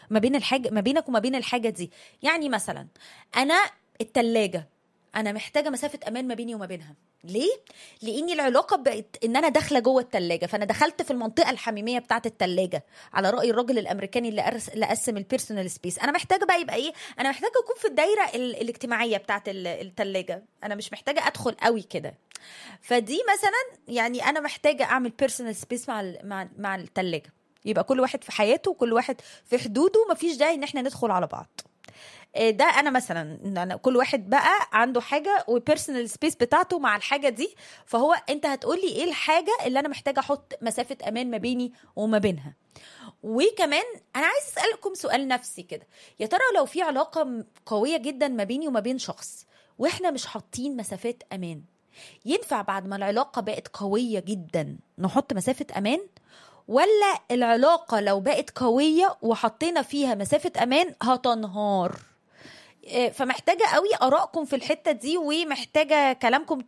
ما بين الحاجه ما بينك وما بين الحاجه دي يعني مثلا انا التلاجة انا محتاجه مسافه امان ما بيني وما بينها ليه لاني العلاقه بقت ان انا داخله جوه التلاجة فانا دخلت في المنطقه الحميميه بتاعه التلاجة على راي الراجل الامريكاني اللي أرس... اللي قسم البيرسونال سبيس انا محتاجه بقى يبقى ايه انا محتاجه اكون في الدايره ال... الاجتماعيه بتاعه ال- التلاجة انا مش محتاجه ادخل قوي كده فدي مثلا يعني انا محتاجه اعمل بيرسونال سبيس مع ال... مع مع التلاجة يبقى كل واحد في حياته وكل واحد في حدوده مفيش داعي ان احنا ندخل على بعض إيه ده انا مثلا إن انا كل واحد بقى عنده حاجه وبيرسونال سبيس بتاعته مع الحاجه دي فهو انت هتقولي ايه الحاجه اللي انا محتاجه احط مسافه امان ما بيني وما بينها وكمان انا عايز اسالكم سؤال نفسي كده يا ترى لو في علاقه م- قويه جدا ما بيني وما بين شخص واحنا مش حاطين مسافات امان ينفع بعد ما العلاقه بقت قويه جدا نحط مسافه امان ولا العلاقه لو بقت قويه وحطينا فيها مسافه امان هتنهار إيه، فمحتاجه قوي ارائكم في الحته دي ومحتاجه كلامكم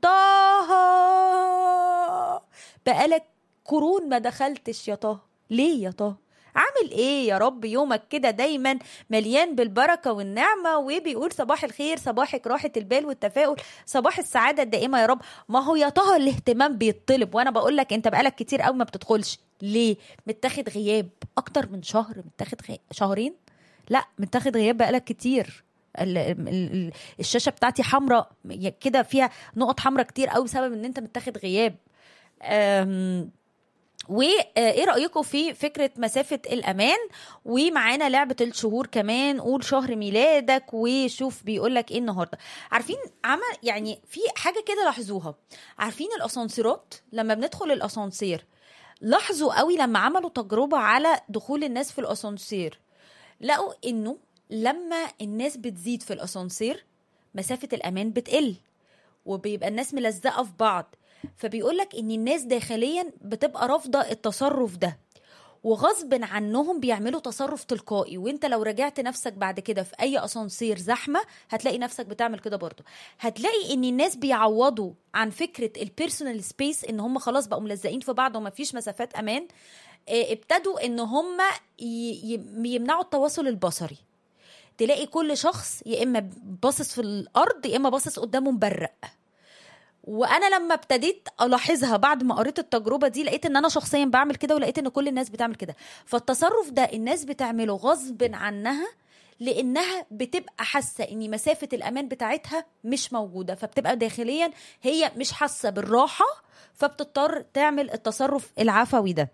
طه بقالك قرون ما دخلتش يا طه ليه يا طه عامل ايه يا رب يومك كده دايما مليان بالبركه والنعمه وبيقول صباح الخير صباحك راحه البال والتفاؤل صباح السعاده الدائمه يا رب ما هو يا طه الاهتمام بيطلب وانا بقول لك انت بقالك كتير قوي ما بتدخلش ليه متاخد غياب اكتر من شهر متاخد غي... شهرين لا متاخد غياب بقالك كتير ال- ال- ال- الشاشه بتاعتي حمراء كده فيها نقط حمراء كتير قوي بسبب ان انت متاخد غياب أم، وايه رايكم في فكره مسافه الامان ومعانا لعبه الشهور كمان قول شهر ميلادك وشوف بيقول لك ايه النهارده عارفين عمل يعني في حاجه كده لاحظوها عارفين الاسانسيرات لما بندخل الاسانسير لاحظوا قوي لما عملوا تجربه على دخول الناس في الاسانسير لقوا انه لما الناس بتزيد في الاسانسير مسافه الامان بتقل وبيبقى الناس ملزقه في بعض فبيقول لك ان الناس داخليا بتبقى رافضه التصرف ده وغصب عنهم بيعملوا تصرف تلقائي وانت لو رجعت نفسك بعد كده في اي اسانسير زحمه هتلاقي نفسك بتعمل كده برضه هتلاقي ان الناس بيعوضوا عن فكره البيرسونال سبيس ان هم خلاص بقوا ملزقين في بعض ومفيش مسافات امان اه، ابتدوا ان هم ي- ي- يمنعوا التواصل البصري تلاقي كل شخص يا اما باصص في الارض يا اما باصص قدامه مبرق وانا لما ابتديت الاحظها بعد ما قريت التجربه دي لقيت ان انا شخصيا بعمل كده ولقيت ان كل الناس بتعمل كده فالتصرف ده الناس بتعمله غصب عنها لانها بتبقى حاسه ان مسافه الامان بتاعتها مش موجوده فبتبقى داخليا هي مش حاسه بالراحه فبتضطر تعمل التصرف العفوي ده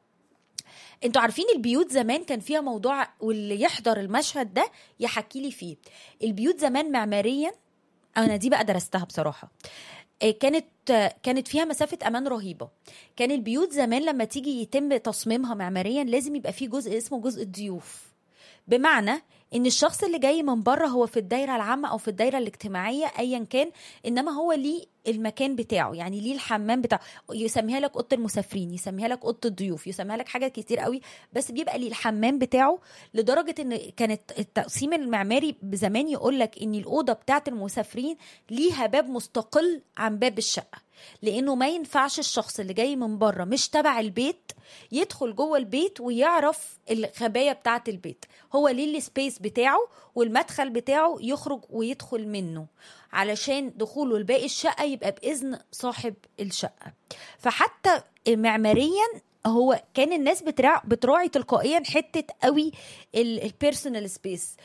انتوا عارفين البيوت زمان كان فيها موضوع واللي يحضر المشهد ده يحكي لي فيه البيوت زمان معماريا انا دي بقى درستها بصراحه آه، كانت آه، كانت فيها مسافه امان رهيبه كان البيوت زمان لما تيجي يتم تصميمها معماريا لازم يبقى فيه جزء اسمه جزء الضيوف بمعنى ان الشخص اللي جاي من بره هو في الدايره العامه او في الدايره الاجتماعيه ايا كان انما هو ليه المكان بتاعه يعني ليه الحمام بتاعه يسميها لك اوضه المسافرين يسميها لك اوضه الضيوف يسميها لك حاجات كتير قوي بس بيبقى ليه الحمام بتاعه لدرجه ان كانت التقسيم المعماري زمان يقول لك ان الاوضه بتاعه المسافرين ليها باب مستقل عن باب الشقه لانه ما ينفعش الشخص اللي جاي من بره مش تبع البيت يدخل جوه البيت ويعرف الخبايا بتاعه البيت هو ليه السبيس بتاعه والمدخل بتاعه يخرج ويدخل منه علشان دخوله لباقي الشقه يبقى باذن صاحب الشقه فحتى معماريا هو كان الناس بتراع بتراعي تلقائيا حته قوي البيرسونال سبيس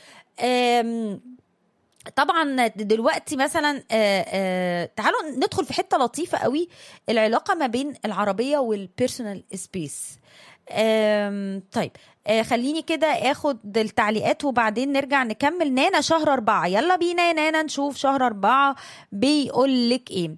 طبعا دلوقتي مثلا آه، آه، تعالوا ندخل في حته لطيفه قوي العلاقه ما بين العربيه والبيرسونال سبيس آم، طيب آه، خليني كده اخد التعليقات وبعدين نرجع نكمل نانا شهر أربعة يلا بينا يا نانا نشوف شهر أربعة بيقول لك ايه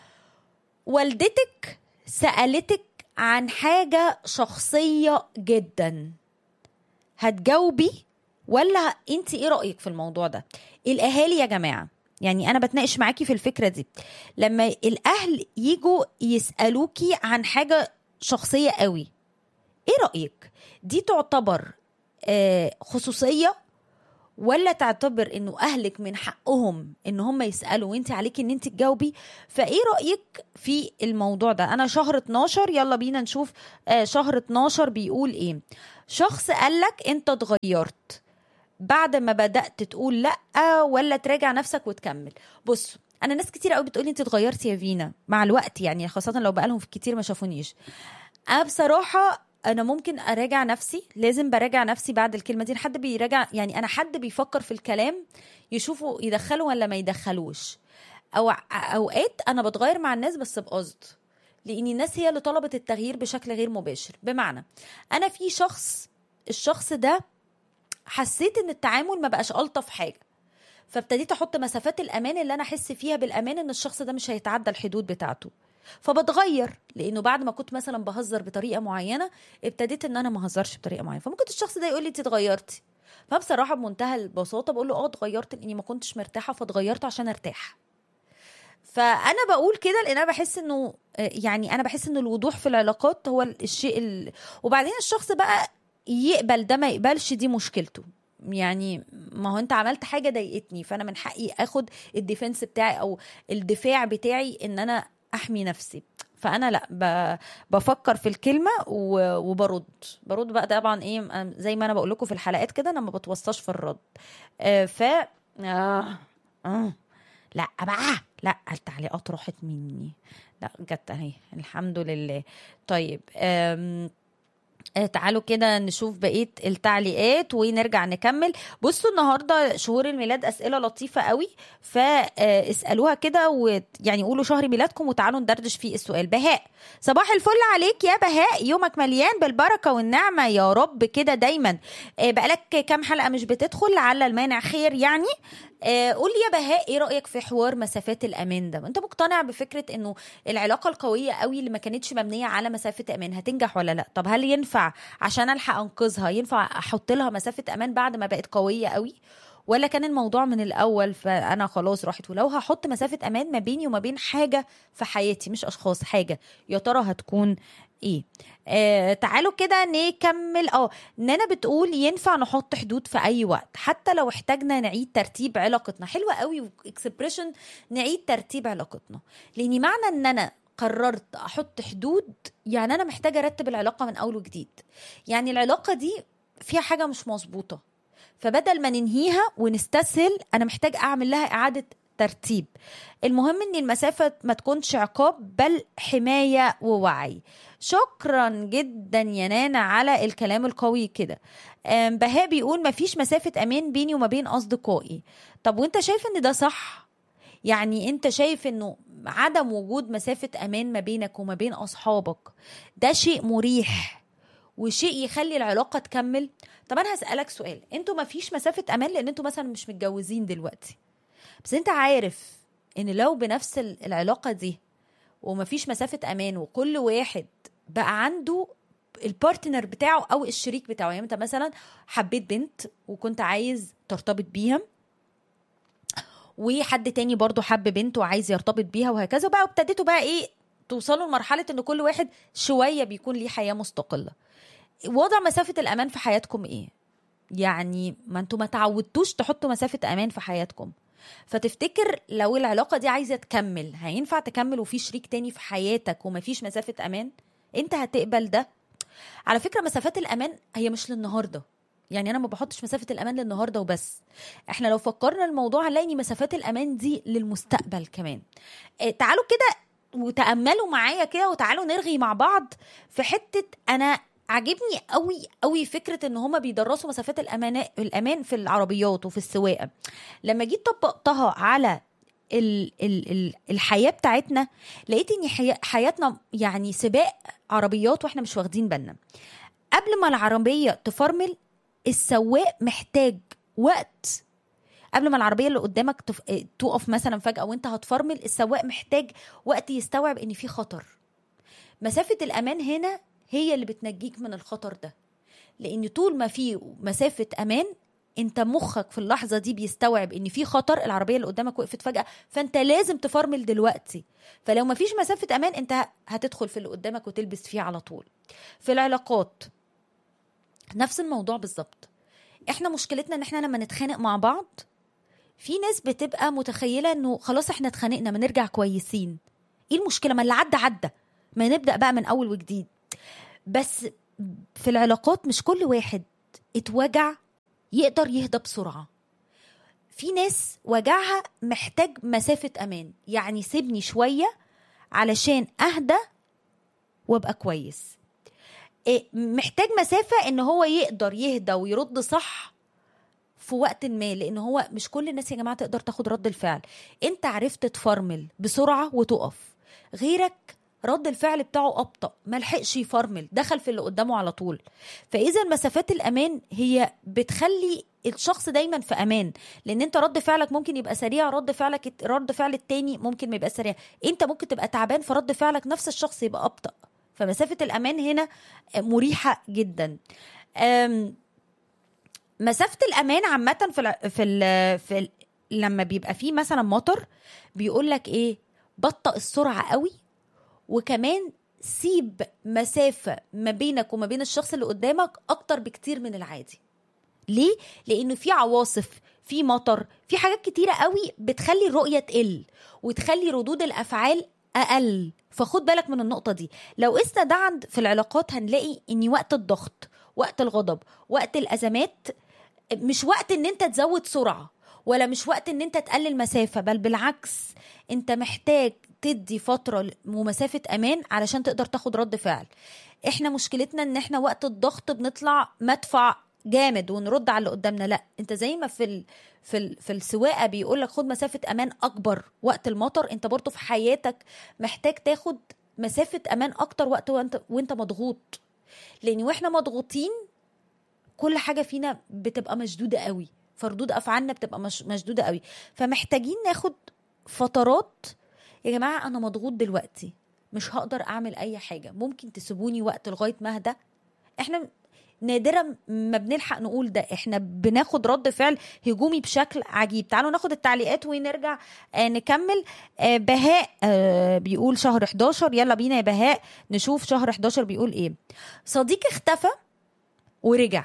والدتك سألتك عن حاجة شخصية جدا هتجاوبي ولا انت ايه رأيك في الموضوع ده الاهالي يا جماعة يعني انا بتناقش معاكي في الفكرة دي لما الاهل يجوا يسألوكي عن حاجة شخصية قوي ايه رأيك دي تعتبر آه، خصوصية ولا تعتبر انه اهلك من حقهم ان هم يسالوا وانت عليكي ان انت تجاوبي فايه رايك في الموضوع ده انا شهر 12 يلا بينا نشوف آه شهر 12 بيقول ايه شخص قالك انت اتغيرت بعد ما بدات تقول لا ولا تراجع نفسك وتكمل بص انا ناس كتير قوي بتقولي انت اتغيرتي يا فينا مع الوقت يعني خاصه لو بقالهم في كتير ما شافونيش انا بصراحه انا ممكن اراجع نفسي لازم براجع نفسي بعد الكلمه دي حد بيراجع يعني انا حد بيفكر في الكلام يشوفه يدخله ولا ما يدخلوش او اوقات انا بتغير مع الناس بس بقصد لان الناس هي اللي طلبت التغيير بشكل غير مباشر بمعنى انا في شخص الشخص ده حسيت ان التعامل ما بقاش الطف حاجه فابتديت احط مسافات الامان اللي انا احس فيها بالامان ان الشخص ده مش هيتعدى الحدود بتاعته فبتغير لانه بعد ما كنت مثلا بهزر بطريقه معينه ابتديت ان انا ما اهزرش بطريقه معينه فممكن الشخص ده يقول لي انت اتغيرتي فبصراحه بمنتهى البساطه بقول له اه اتغيرت لاني ما كنتش مرتاحه فاتغيرت عشان ارتاح فانا بقول كده لان انا بحس انه يعني انا بحس ان الوضوح في العلاقات هو الشيء ال... وبعدين الشخص بقى يقبل ده ما يقبلش دي مشكلته يعني ما هو انت عملت حاجه ضايقتني فانا من حقي اخد الديفنس بتاعي او الدفاع بتاعي ان انا احمي نفسي فانا لا ب... بفكر في الكلمه و... وبرد برد بقى طبعا ايه زي ما انا بقول لكم في الحلقات كده انا ما بتوصاش في الرد آه ف آه. آه. لا بقى لا التعليقات راحت مني لا جت اهي الحمد لله طيب آم... تعالوا كده نشوف بقيه التعليقات ونرجع نكمل بصوا النهارده شهور الميلاد اسئله لطيفه قوي فاسالوها كده ويعني قولوا شهر ميلادكم وتعالوا ندردش في السؤال بهاء صباح الفل عليك يا بهاء يومك مليان بالبركه والنعمه يا رب كده دايما بقالك كام حلقه مش بتدخل على المانع خير يعني قول لي يا بهاء ايه رايك في حوار مسافات الامان ده انت مقتنع بفكره انه العلاقه القويه قوي اللي ما كانتش مبنيه على مسافه امان هتنجح ولا لا طب هل ينفع عشان الحق انقذها ينفع احط لها مسافه امان بعد ما بقت قويه قوي ولا كان الموضوع من الاول فانا خلاص راحت ولو هحط مسافه امان ما بيني وما بين حاجه في حياتي مش اشخاص حاجه يا ترى هتكون ايه آه تعالوا كده نكمل اه نانا بتقول ينفع نحط حدود في اي وقت حتى لو احتاجنا نعيد ترتيب علاقتنا حلوه قوي اكسبريشن نعيد ترتيب علاقتنا لان معنى ان انا قررت احط حدود يعني انا محتاجه ارتب العلاقه من اول وجديد يعني العلاقه دي فيها حاجه مش مظبوطه فبدل ما ننهيها ونستسهل انا محتاج اعمل لها اعاده ترتيب المهم ان المسافه ما تكونش عقاب بل حمايه ووعي شكرا جدا يا نانا على الكلام القوي كده بهاء بيقول مفيش مسافه امان بيني وما بين اصدقائي طب وانت شايف ان ده صح يعني انت شايف انه عدم وجود مسافه امان ما بينك وما بين اصحابك ده شيء مريح وشيء يخلي العلاقه تكمل طب انا هسالك سؤال انتوا ما فيش مسافه امان لان انتوا مثلا مش متجوزين دلوقتي بس انت عارف ان لو بنفس العلاقه دي ومفيش مسافه امان وكل واحد بقى عنده البارتنر بتاعه او الشريك بتاعه يعني انت مثلا حبيت بنت وكنت عايز ترتبط بيها وحد تاني برضو حب بنت وعايز يرتبط بيها وهكذا بقى وابتديتوا بقى ايه توصلوا لمرحله ان كل واحد شويه بيكون ليه حياه مستقله وضع مسافه الامان في حياتكم ايه يعني ما انتوا ما تعودتوش تحطوا مسافه امان في حياتكم فتفتكر لو العلاقه دي عايزه تكمل هينفع تكمل وفي شريك تاني في حياتك ومفيش مسافه امان انت هتقبل ده على فكره مسافات الامان هي مش للنهارده يعني انا ما بحطش مسافه الامان للنهارده وبس احنا لو فكرنا الموضوع هنلاقي ان مسافات الامان دي للمستقبل كمان اه تعالوا كده وتاملوا معايا كده وتعالوا نرغي مع بعض في حته انا عاجبني قوي قوي فكره ان هما بيدرسوا مسافات الامان الامان في العربيات وفي السواقه لما جيت طبقتها على ال ال ال الحياه بتاعتنا لقيت ان حي حياتنا يعني سباق عربيات واحنا مش واخدين بالنا قبل ما العربيه تفرمل السواق محتاج وقت قبل ما العربيه اللي قدامك تف... تقف مثلا فجاه وانت هتفرمل السواق محتاج وقت يستوعب ان في خطر مسافه الامان هنا هي اللي بتنجيك من الخطر ده لان طول ما في مسافه امان انت مخك في اللحظه دي بيستوعب ان في خطر العربيه اللي قدامك وقفت فجاه فانت لازم تفرمل دلوقتي فلو ما فيش مسافه امان انت هتدخل في اللي قدامك وتلبس فيه على طول في العلاقات نفس الموضوع بالظبط احنا مشكلتنا ان احنا لما نتخانق مع بعض في ناس بتبقى متخيله انه خلاص احنا اتخانقنا ما نرجع كويسين ايه المشكله ما اللي عدى عدى ما نبدا بقى من اول وجديد بس في العلاقات مش كل واحد اتوجع يقدر يهدى بسرعه في ناس وجعها محتاج مسافه امان يعني سيبني شويه علشان اهدى وابقى كويس إيه، محتاج مسافه ان هو يقدر يهدى ويرد صح في وقت ما لان هو مش كل الناس يا جماعه تقدر تاخد رد الفعل انت عرفت تفرمل بسرعه وتقف غيرك رد الفعل بتاعه ابطا ما لحقش يفرمل دخل في اللي قدامه على طول فاذا مسافات الامان هي بتخلي الشخص دايما في امان لان انت رد فعلك ممكن يبقى سريع رد فعلك رد فعل التاني ممكن ما يبقى سريع انت ممكن تبقى تعبان فرد فعلك نفس الشخص يبقى ابطا فمسافه الامان هنا مريحه جدا أم مسافه الامان عامه في ال في ال في ال لما بيبقى فيه مثلا مطر بيقول لك ايه بطأ السرعه قوي وكمان سيب مسافه ما بينك وما بين الشخص اللي قدامك اكتر بكتير من العادي ليه لانه في عواصف في مطر في حاجات كتيره قوي بتخلي الرؤيه تقل وتخلي ردود الافعال اقل فخد بالك من النقطه دي لو قسنا ده عند في العلاقات هنلاقي ان وقت الضغط وقت الغضب وقت الازمات مش وقت ان انت تزود سرعه ولا مش وقت ان انت تقلل مسافه بل بالعكس انت محتاج تدي فتره ومسافه امان علشان تقدر تاخد رد فعل احنا مشكلتنا ان احنا وقت الضغط بنطلع مدفع جامد ونرد على اللي قدامنا لا انت زي ما في ال... في ال... في السواقه بيقول لك خد مسافه امان اكبر وقت المطر انت برضه في حياتك محتاج تاخد مسافه امان اكتر وقت وانت وانت مضغوط لان واحنا مضغوطين كل حاجه فينا بتبقى مشدوده قوي فردود افعالنا بتبقى مش... مشدوده قوي فمحتاجين ناخد فترات يا جماعه انا مضغوط دلوقتي مش هقدر اعمل اي حاجه ممكن تسيبوني وقت لغايه ما اهدى احنا نادرا ما بنلحق نقول ده احنا بناخد رد فعل هجومي بشكل عجيب تعالوا ناخد التعليقات ونرجع آه نكمل آه بهاء آه بيقول شهر 11 يلا بينا يا بهاء نشوف شهر 11 بيقول ايه صديق اختفى ورجع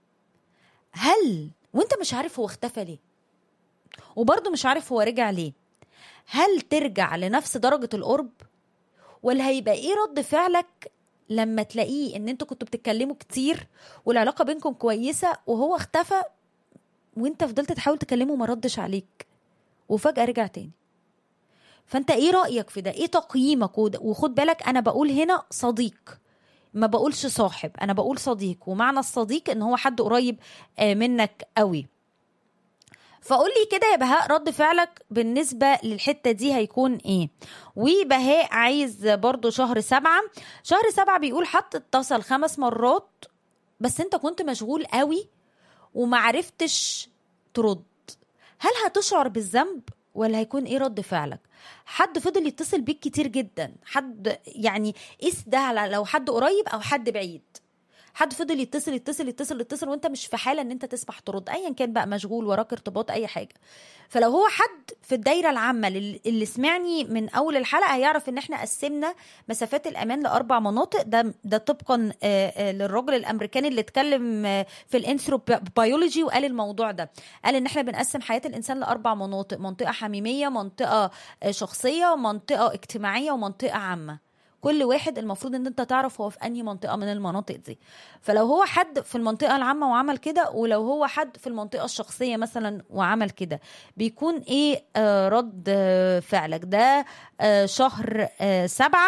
هل وانت مش عارف هو اختفى ليه وبرضه مش عارف هو رجع ليه هل ترجع لنفس درجة القرب ولا هيبقى ايه رد فعلك لما تلاقيه ان انتوا كنتوا بتتكلموا كتير والعلاقه بينكم كويسه وهو اختفى وانت فضلت تحاول تكلمه وما ردش عليك وفجاه رجع تاني فانت ايه رايك في ده ايه تقييمك وخد بالك انا بقول هنا صديق ما بقولش صاحب انا بقول صديق ومعنى الصديق ان هو حد قريب منك قوي فقول لي كده يا بهاء رد فعلك بالنسبة للحتة دي هيكون ايه وبهاء عايز برضو شهر سبعة شهر سبعة بيقول حتى اتصل خمس مرات بس انت كنت مشغول قوي ومعرفتش ترد هل هتشعر بالذنب ولا هيكون ايه رد فعلك حد فضل يتصل بيك كتير جدا حد يعني قيس ده على لو حد قريب او حد بعيد حد فضل يتصل يتصل يتصل يتصل وانت مش في حاله ان انت تسمح ترد ايا كان بقى مشغول وراك ارتباط اي حاجه فلو هو حد في الدايره العامه اللي سمعني من اول الحلقه هيعرف ان احنا قسمنا مسافات الامان لاربع مناطق ده ده طبقا للراجل الامريكاني اللي اتكلم في الانثروبيولوجي وقال الموضوع ده قال ان احنا بنقسم حياه الانسان لاربع مناطق منطقه حميميه منطقه شخصيه منطقه اجتماعيه ومنطقه عامه كل واحد المفروض ان انت تعرف هو في انهي منطقه من المناطق دي فلو هو حد في المنطقه العامه وعمل كده ولو هو حد في المنطقه الشخصيه مثلا وعمل كده بيكون ايه آه رد آه فعلك ده آه شهر آه سبعة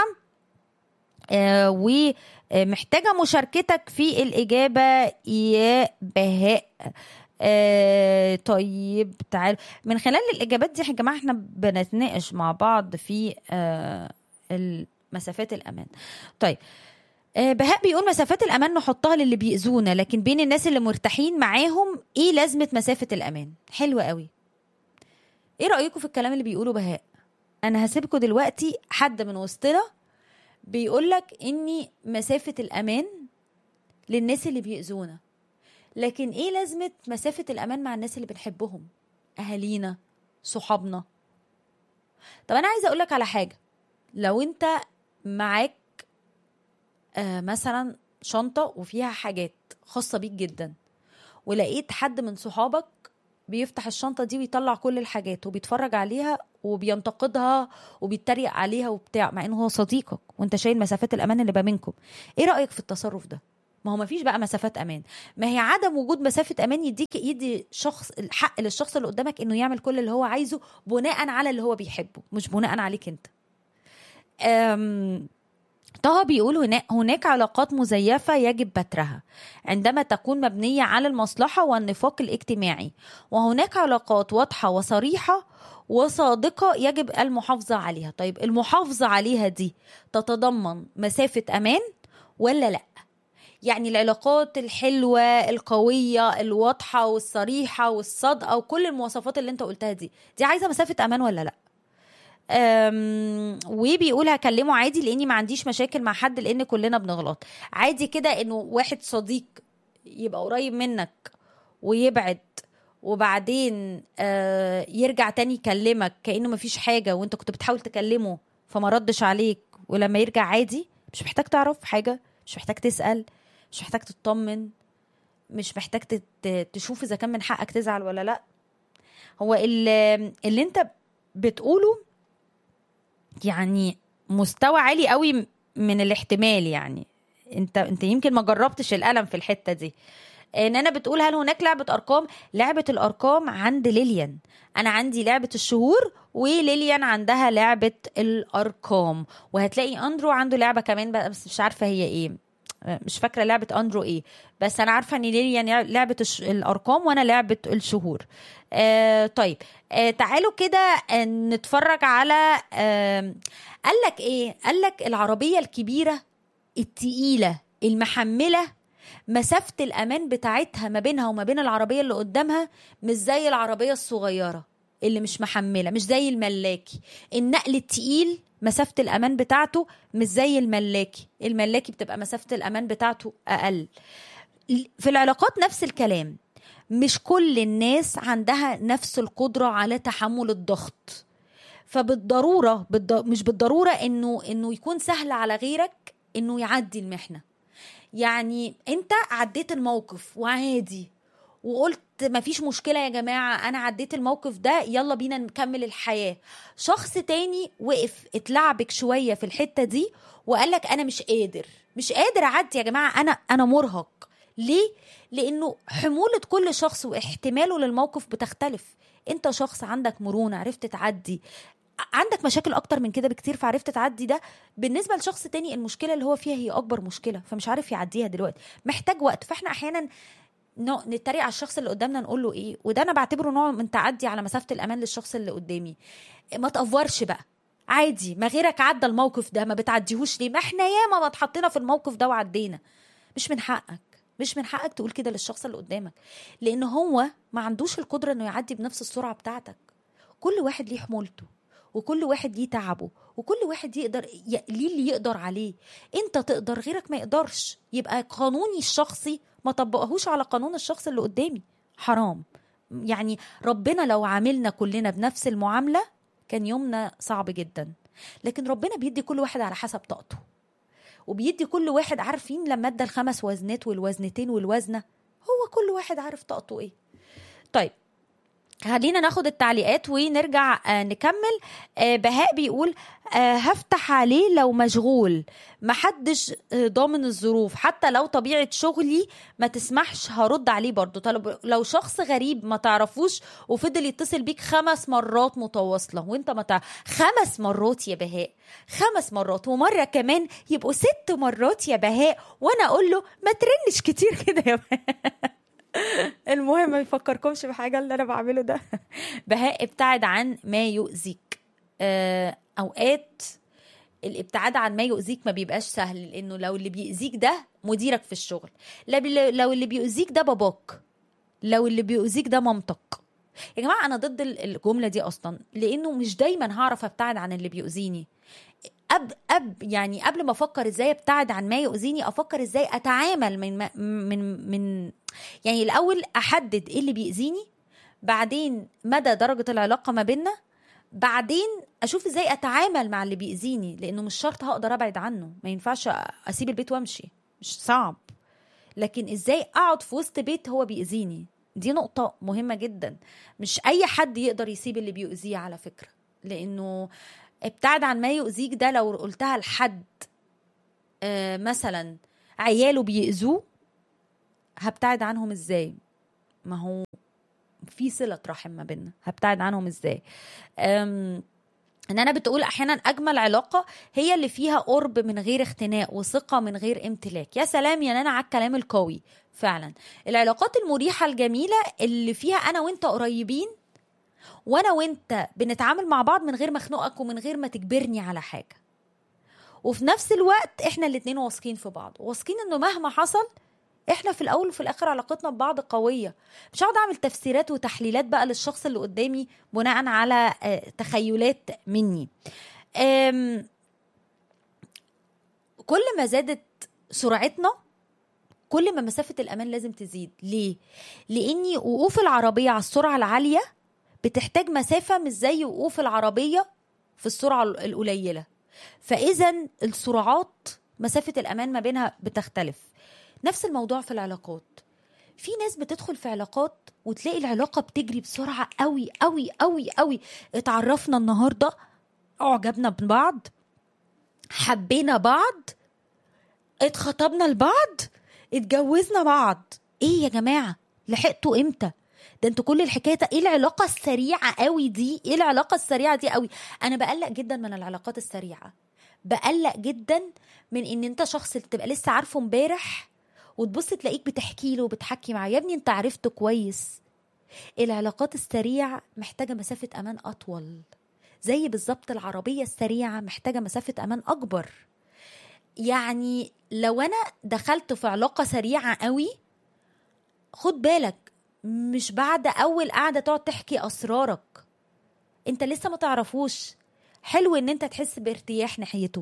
آه ومحتاجه مشاركتك في الاجابه يا بهاء آه طيب تعال من خلال الاجابات دي يا جماعه احنا بنتناقش مع بعض في آه مسافات الامان طيب بهاء بيقول مسافات الامان نحطها للي بيأذونا لكن بين الناس اللي مرتاحين معاهم ايه لازمه مسافه الامان حلوه قوي ايه رايكم في الكلام اللي بيقوله بهاء انا هسيبكم دلوقتي حد من وسطنا بيقول لك اني مسافه الامان للناس اللي بيأذونا لكن ايه لازمه مسافه الامان مع الناس اللي بنحبهم اهالينا صحابنا طب انا عايزه اقول لك على حاجه لو انت معاك آه مثلا شنطه وفيها حاجات خاصه بيك جدا ولقيت حد من صحابك بيفتح الشنطه دي ويطلع كل الحاجات وبيتفرج عليها وبينتقدها وبيتريق عليها وبتاع مع انه هو صديقك وانت شايل مسافات الامان اللي ما بينكم ايه رايك في التصرف ده ما هو ما فيش بقى مسافات امان ما هي عدم وجود مسافه امان يديك يدي شخص الحق للشخص اللي قدامك انه يعمل كل اللي هو عايزه بناء على اللي هو بيحبه مش بناء عليك انت أم طه بيقول هناك, هناك علاقات مزيفة يجب بترها عندما تكون مبنية على المصلحة والنفاق الاجتماعي وهناك علاقات واضحة وصريحة وصادقة يجب المحافظة عليها طيب المحافظة عليها دي تتضمن مسافة أمان ولا لأ يعني العلاقات الحلوة القوية الواضحة والصريحة والصادقة وكل المواصفات اللي انت قلتها دي دي عايزة مسافة أمان ولا لأ أم وبيقول هكلمه عادي لاني ما عنديش مشاكل مع حد لان كلنا بنغلط عادي كده انه واحد صديق يبقى قريب منك ويبعد وبعدين آه يرجع تاني يكلمك كانه مفيش حاجه وانت كنت بتحاول تكلمه فما ردش عليك ولما يرجع عادي مش محتاج تعرف حاجه مش محتاج تسال مش محتاج تطمن مش محتاج تشوف اذا كان من حقك تزعل ولا لا هو اللي, اللي انت بتقوله يعني مستوى عالي قوي من الاحتمال يعني انت انت يمكن ما جربتش الالم في الحته دي ان انا بتقول هل هناك لعبه ارقام لعبه الارقام عند ليليان انا عندي لعبه الشهور وليليان عندها لعبه الارقام وهتلاقي اندرو عنده لعبه كمان بس مش عارفه هي ايه مش فاكره لعبه اندرو ايه بس انا عارفه ان ليليان لعبه الارقام وانا لعبه الشهور آه طيب آه تعالوا كده آه نتفرج على آه قال لك ايه قال لك العربيه الكبيره التقيله المحمله مسافه الامان بتاعتها ما بينها وما بين العربيه اللي قدامها مش زي العربيه الصغيره اللي مش محمله مش زي الملاكي النقل التقيل مسافة الأمان بتاعته مش زي الملاكي الملاكي بتبقى مسافة الأمان بتاعته أقل في العلاقات نفس الكلام مش كل الناس عندها نفس القدرة على تحمل الضغط فبالضرورة بالض... مش بالضرورة إنه إنه يكون سهل على غيرك إنه يعدي المحنة يعني أنت عديت الموقف وعادي وقلت مفيش مشكلة يا جماعة أنا عديت الموقف ده يلا بينا نكمل الحياة شخص تاني وقف اتلعبك شوية في الحتة دي وقالك أنا مش قادر مش قادر أعدي يا جماعة أنا أنا مرهق ليه؟ لأنه حمولة كل شخص واحتماله للموقف بتختلف أنت شخص عندك مرونة عرفت تعدي عندك مشاكل اكتر من كده بكتير فعرفت تعدي ده بالنسبه لشخص تاني المشكله اللي هو فيها هي اكبر مشكله فمش عارف يعديها دلوقتي محتاج وقت فاحنا احيانا نو نتريق على الشخص اللي قدامنا نقول له ايه وده انا بعتبره نوع من تعدي على مسافه الامان للشخص اللي قدامي ما تافورش بقى عادي ما غيرك عدى الموقف ده ما بتعديهوش ليه ما احنا ياما ما اتحطينا في الموقف ده وعدينا مش من حقك مش من حقك تقول كده للشخص اللي قدامك لان هو ما عندوش القدره انه يعدي بنفس السرعه بتاعتك كل واحد ليه حمولته وكل واحد ليه تعبه وكل واحد يقدر ي... ليه اللي يقدر عليه انت تقدر غيرك ما يقدرش يبقى قانوني الشخصي ما طبقهوش على قانون الشخص اللي قدامي حرام يعني ربنا لو عاملنا كلنا بنفس المعاملة كان يومنا صعب جدا لكن ربنا بيدي كل واحد على حسب طاقته وبيدي كل واحد عارفين لما ادى الخمس وزنات والوزنتين والوزنة هو كل واحد عارف طاقته ايه طيب خلينا ناخد التعليقات ونرجع آه نكمل آه بهاء بيقول آه هفتح عليه لو مشغول محدش ضامن الظروف حتى لو طبيعة شغلي ما تسمحش هرد عليه برضو طلب لو شخص غريب ما تعرفوش وفضل يتصل بيك خمس مرات متواصلة وانت ما تعرف خمس مرات يا بهاء خمس مرات ومرة كمان يبقوا ست مرات يا بهاء وانا اقول له ما ترنش كتير كده يا بهاء المهم ما يفكركمش بحاجة اللي أنا بعمله ده بهاء ابتعد عن ما يؤذيك أوقات الابتعاد عن ما يؤذيك ما بيبقاش سهل لأنه لو اللي بيأذيك ده مديرك في الشغل لو اللي بيؤذيك ده باباك لو اللي بيؤذيك ده مامتك يا جماعة أنا ضد الجملة دي أصلا لأنه مش دايما هعرف أبتعد عن اللي بيؤذيني أب أب يعني قبل ما أفكر إزاي أبتعد عن ما يؤذيني أفكر إزاي أتعامل من من من يعني الأول أحدد إيه اللي بيأذيني بعدين مدى درجة العلاقة ما بيننا بعدين اشوف ازاي اتعامل مع اللي بيأذيني لانه مش شرط هقدر ابعد عنه ما ينفعش اسيب البيت وامشي مش صعب لكن ازاي اقعد في وسط بيت هو بيأذيني دي نقطة مهمة جدا مش أي حد يقدر يسيب اللي بيؤذيه على فكرة لأنه ابتعد عن ما يؤذيك ده لو قلتها لحد آه مثلا عياله بيأذوه هبتعد عنهم ازاي ما هو في صلة رحم ما بيننا هبتعد عنهم ازاي أم ان انا بتقول احيانا اجمل علاقه هي اللي فيها قرب من غير اختناق وثقه من غير امتلاك يا سلام يا نانا على الكلام القوي فعلا العلاقات المريحه الجميله اللي فيها انا وانت قريبين وانا وانت بنتعامل مع بعض من غير ما اخنقك ومن غير ما تجبرني على حاجه وفي نفس الوقت احنا الاتنين واثقين في بعض واثقين انه مهما حصل احنا في الاول وفي الاخر علاقتنا ببعض قويه مش هقعد اعمل تفسيرات وتحليلات بقى للشخص اللي قدامي بناء على تخيلات مني كل ما زادت سرعتنا كل ما مسافة الأمان لازم تزيد ليه؟ لأني وقوف العربية على السرعة العالية بتحتاج مسافة مش زي وقوف العربية في السرعة القليلة فإذا السرعات مسافة الأمان ما بينها بتختلف نفس الموضوع في العلاقات في ناس بتدخل في علاقات وتلاقي العلاقة بتجري بسرعة قوي قوي قوي قوي اتعرفنا النهاردة اعجبنا ببعض حبينا بعض اتخطبنا لبعض اتجوزنا بعض ايه يا جماعة لحقتوا امتى ده انتوا كل الحكايه ايه العلاقه السريعه قوي دي ايه العلاقه السريعه دي قوي انا بقلق جدا من العلاقات السريعه بقلق جدا من ان انت شخص اللي تبقى لسه عارفه امبارح وتبص تلاقيك بتحكي له وبتحكي معاه يا ابني انت عرفته كويس العلاقات السريعة محتاجة مسافة أمان أطول زي بالظبط العربية السريعة محتاجة مسافة أمان أكبر يعني لو أنا دخلت في علاقة سريعة قوي خد بالك مش بعد أول قعدة تقعد تحكي أسرارك أنت لسه ما تعرفوش حلو ان انت تحس بارتياح ناحيته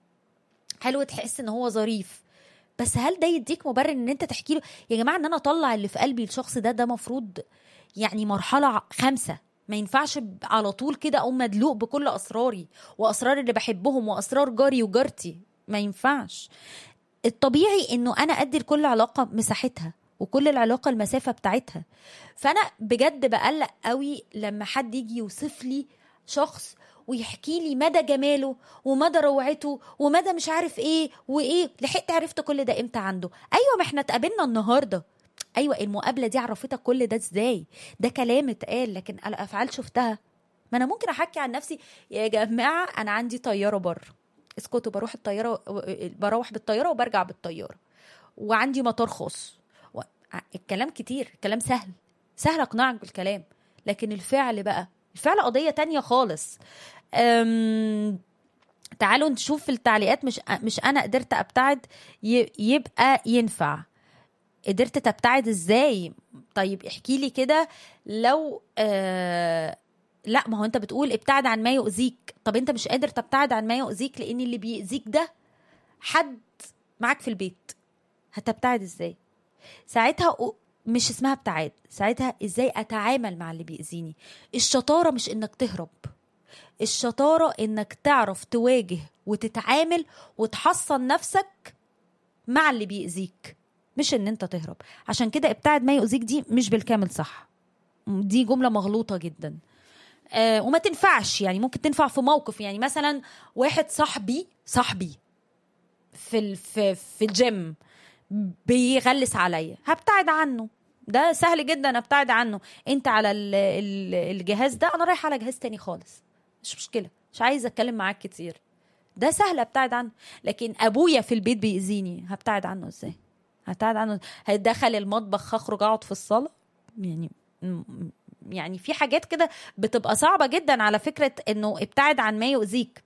حلو تحس ان هو ظريف بس هل ده يديك مبرر ان انت تحكي له يا جماعه ان انا اطلع اللي في قلبي الشخص ده ده مفروض يعني مرحله خمسه ما ينفعش على طول كده اقوم مدلوق بكل اسراري واسرار اللي بحبهم واسرار جاري وجارتي ما ينفعش الطبيعي انه انا ادي لكل علاقه مساحتها وكل العلاقه المسافه بتاعتها فانا بجد بقلق قوي لما حد يجي يوصف لي شخص ويحكي لي مدى جماله ومدى روعته ومدى مش عارف ايه وايه لحقت عرفت كل ده امتى عنده ايوه ما احنا اتقابلنا النهارده ايوه المقابله دي عرفتك كل ده ازاي ده كلام اتقال لكن الافعال شفتها ما انا ممكن احكي عن نفسي يا جماعه انا عندي طياره بره اسكتوا بروح الطياره بروح بالطياره وبرجع بالطياره وعندي مطار خاص و... الكلام كتير الكلام سهل سهل اقنعك بالكلام لكن الفعل بقى الفعل قضيه تانية خالص أم... تعالوا نشوف في التعليقات مش مش انا قدرت ابتعد يبقى ينفع قدرت تبتعد ازاي طيب احكي لي كده لو آه لا ما هو انت بتقول ابتعد عن ما يؤذيك طب انت مش قادر تبتعد عن ما يؤذيك لان اللي بيأذيك ده حد معاك في البيت هتبتعد ازاي ساعتها مش اسمها ابتعاد ساعتها ازاي اتعامل مع اللي بيأذيني الشطارة مش انك تهرب الشطارة انك تعرف تواجه وتتعامل وتحصن نفسك مع اللي بيأذيك مش ان انت تهرب عشان كده ابتعد ما يؤذيك دي مش بالكامل صح دي جملة مغلوطة جدا آه وما تنفعش يعني ممكن تنفع في موقف يعني مثلا واحد صاحبي صاحبي في في في الجيم بيغلس عليا هبتعد عنه ده سهل جدا ابتعد عنه انت على ال ال الجهاز ده انا رايح على جهاز تاني خالص مش مشكله مش عايزه اتكلم معاك كتير ده سهل ابتعد عنه لكن ابويا في البيت بيأذيني هبتعد عنه ازاي هبتعد عنه هدخل المطبخ هخرج اقعد في الصاله يعني يعني في حاجات كده بتبقى صعبه جدا على فكره انه ابتعد عن ما يؤذيك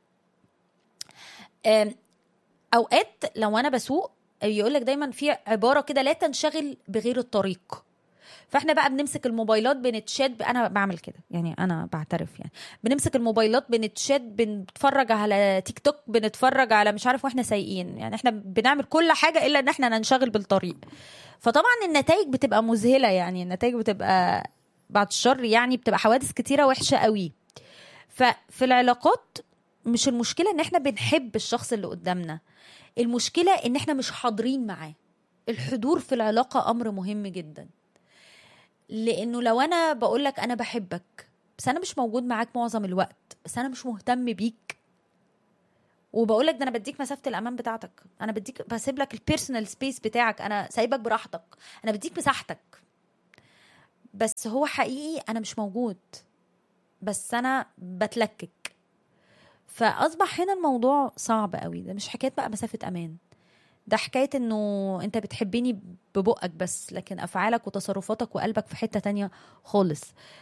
اوقات لو انا بسوق يقول لك دايما في عباره كده لا تنشغل بغير الطريق فاحنا بقى بنمسك الموبايلات بنتشات انا بعمل كده يعني انا بعترف يعني بنمسك الموبايلات بنتشات بنتفرج على تيك توك بنتفرج على مش عارف واحنا سايقين يعني احنا بنعمل كل حاجه الا ان احنا ننشغل بالطريق فطبعا النتائج بتبقى مذهله يعني النتائج بتبقى بعد الشر يعني بتبقى حوادث كتيره وحشه قوي ففي العلاقات مش المشكله ان احنا بنحب الشخص اللي قدامنا المشكله ان احنا مش حاضرين معاه الحضور في العلاقة أمر مهم جدا لأنه لو أنا بقولك أنا بحبك بس أنا مش موجود معاك معظم الوقت بس أنا مش مهتم بيك وبقولك ده أنا بديك مسافة الأمان بتاعتك أنا بديك بسيب لك البيرسونال سبيس بتاعك أنا سايبك براحتك أنا بديك مساحتك بس هو حقيقي أنا مش موجود بس أنا بتلكك فأصبح هنا الموضوع صعب قوي ده مش حكاية بقى مسافة أمان ده حكاية انه انت بتحبني ببقك بس لكن افعالك وتصرفاتك وقلبك في حتة تانية خالص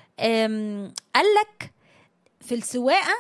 قالك في السواقة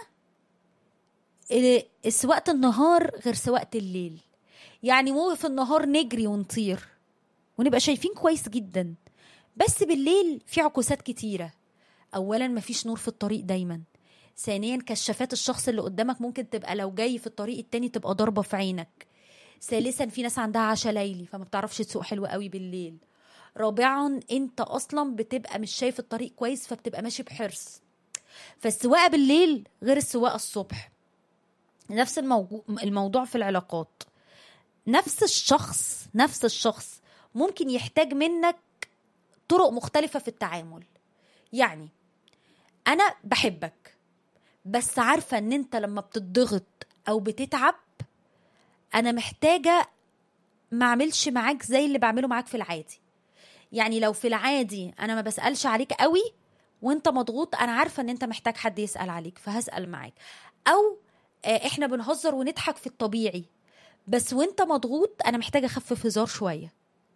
سواقة النهار غير سواقة الليل يعني مو في النهار نجري ونطير ونبقى شايفين كويس جدا بس بالليل في عكوسات كتيرة أولا مفيش نور في الطريق دايما ثانيا كشافات الشخص اللي قدامك ممكن تبقى لو جاي في الطريق التاني تبقى ضاربة في عينك ثالثا في ناس عندها عشاء ليلي فما بتعرفش تسوق حلو قوي بالليل رابعا انت اصلا بتبقى مش شايف الطريق كويس فبتبقى ماشي بحرص فالسواقه بالليل غير السواقه الصبح نفس الموضوع الموضوع في العلاقات نفس الشخص نفس الشخص ممكن يحتاج منك طرق مختلفه في التعامل يعني انا بحبك بس عارفه ان انت لما بتضغط او بتتعب انا محتاجه ما اعملش معاك زي اللي بعمله معاك في العادي يعني لو في العادي انا ما بسالش عليك قوي وانت مضغوط انا عارفه ان انت محتاج حد يسال عليك فهسال معاك او احنا بنهزر ونضحك في الطبيعي بس وانت مضغوط انا محتاجه اخفف هزار شويه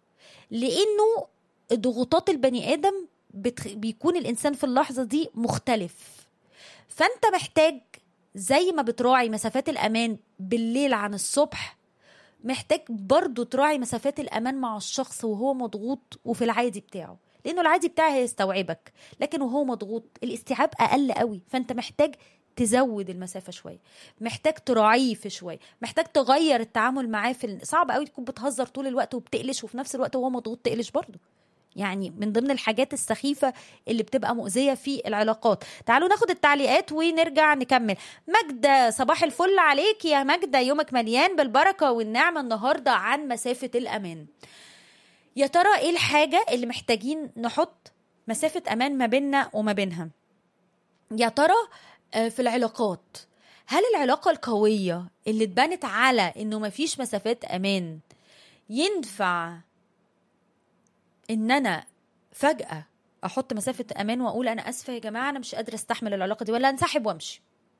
لانه ضغوطات البني ادم بتخ... بيكون الانسان في اللحظه دي مختلف فانت محتاج زي ما بتراعي مسافات الامان بالليل عن الصبح محتاج برضو تراعي مسافات الامان مع الشخص وهو مضغوط وفي العادي بتاعه لانه العادي بتاعه هيستوعبك لكن وهو مضغوط الاستيعاب اقل قوي فانت محتاج تزود المسافه شويه محتاج تراعيه في شويه محتاج تغير التعامل معاه في صعب قوي تكون بتهزر طول الوقت وبتقلش وفي نفس الوقت وهو مضغوط تقلش برضه يعني من ضمن الحاجات السخيفة اللي بتبقى مؤذية في العلاقات تعالوا ناخد التعليقات ونرجع نكمل ماجدة صباح الفل عليك يا ماجدة يومك مليان بالبركة والنعمة النهاردة عن مسافة الأمان يا ترى ايه الحاجة اللي محتاجين نحط مسافة أمان ما بيننا وما بينها يا ترى في العلاقات هل العلاقة القوية اللي اتبنت على انه مفيش مسافات أمان ينفع ان انا فجاه احط مسافه امان واقول انا اسفه يا جماعه انا مش قادره استحمل العلاقه دي ولا انسحب وامشي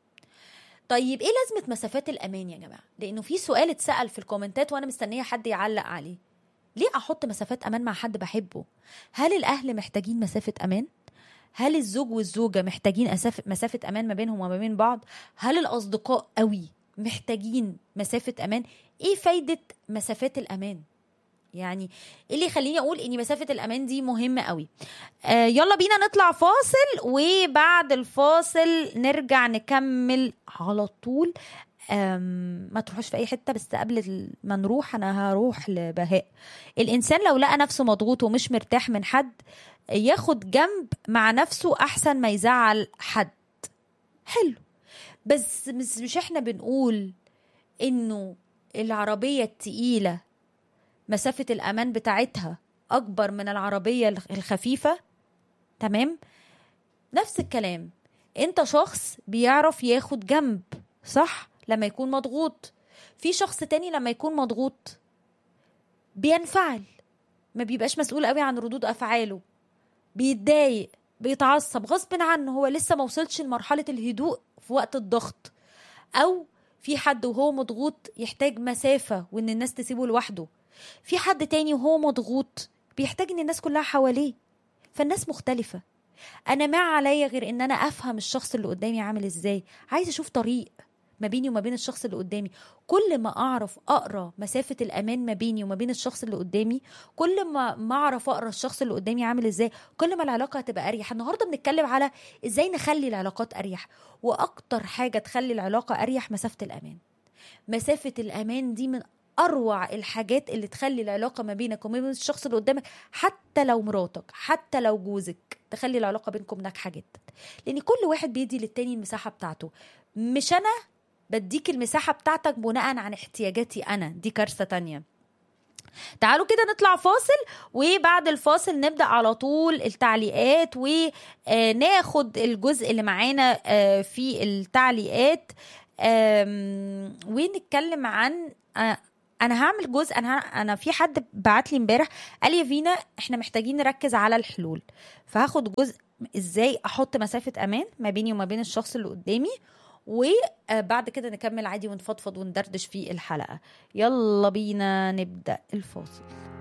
طيب ايه لازمه مسافات الامان يا جماعه لانه في سؤال اتسال في الكومنتات وانا مستنيه حد يعلق عليه ليه احط مسافات امان مع حد بحبه هل الاهل محتاجين مسافه امان هل الزوج والزوجه محتاجين مسافه امان ما بينهم وما بين بعض هل الاصدقاء قوي محتاجين مسافه امان ايه فايده مسافات الامان يعني ايه اللي يخليني اقول ان مسافه الامان دي مهمه قوي آه يلا بينا نطلع فاصل وبعد الفاصل نرجع نكمل على طول ما تروحوش في اي حته بس قبل ما نروح انا هروح لبهاء الانسان لو لقى نفسه مضغوط ومش مرتاح من حد ياخد جنب مع نفسه احسن ما يزعل حد حلو بس مش احنا بنقول انه العربيه التقيله مسافة الأمان بتاعتها أكبر من العربية الخفيفة تمام نفس الكلام أنت شخص بيعرف ياخد جنب صح لما يكون مضغوط في شخص تاني لما يكون مضغوط بينفعل ما بيبقاش مسؤول قوي عن ردود أفعاله بيتضايق بيتعصب غصب عنه هو لسه ما وصلش لمرحلة الهدوء في وقت الضغط أو في حد وهو مضغوط يحتاج مسافة وإن الناس تسيبه لوحده في حد تاني وهو مضغوط بيحتاج ان الناس كلها حواليه فالناس مختلفة انا ما عليا غير ان انا افهم الشخص اللي قدامي عامل ازاي عايز اشوف طريق ما بيني وما بين الشخص اللي قدامي كل ما اعرف اقرا مسافه الامان ما بيني وما بين الشخص اللي قدامي كل ما ما اعرف اقرا الشخص اللي قدامي عامل ازاي كل ما العلاقه هتبقى اريح النهارده بنتكلم على ازاي نخلي العلاقات اريح واكتر حاجه تخلي العلاقه اريح مسافه الامان مسافه الامان دي من اروع الحاجات اللي تخلي العلاقه ما بينك وما بين الشخص اللي قدامك حتى لو مراتك حتى لو جوزك تخلي العلاقه بينكم ناجحه جدا لان كل واحد بيدي للتاني المساحه بتاعته مش انا بديك المساحه بتاعتك بناء عن احتياجاتي انا دي كارثه تانية تعالوا كده نطلع فاصل وبعد الفاصل نبدأ على طول التعليقات وناخد الجزء اللي معانا آه، في التعليقات آم، ونتكلم عن آه، انا هعمل جزء انا ه- انا في حد بعت لي امبارح قال لي يا فينا احنا محتاجين نركز على الحلول فهاخد جزء ازاي احط مسافة امان ما بيني وما بين الشخص اللي قدامي وبعد كده نكمل عادي ونفضفض وندردش في الحلقة يلا بينا نبدأ الفاصل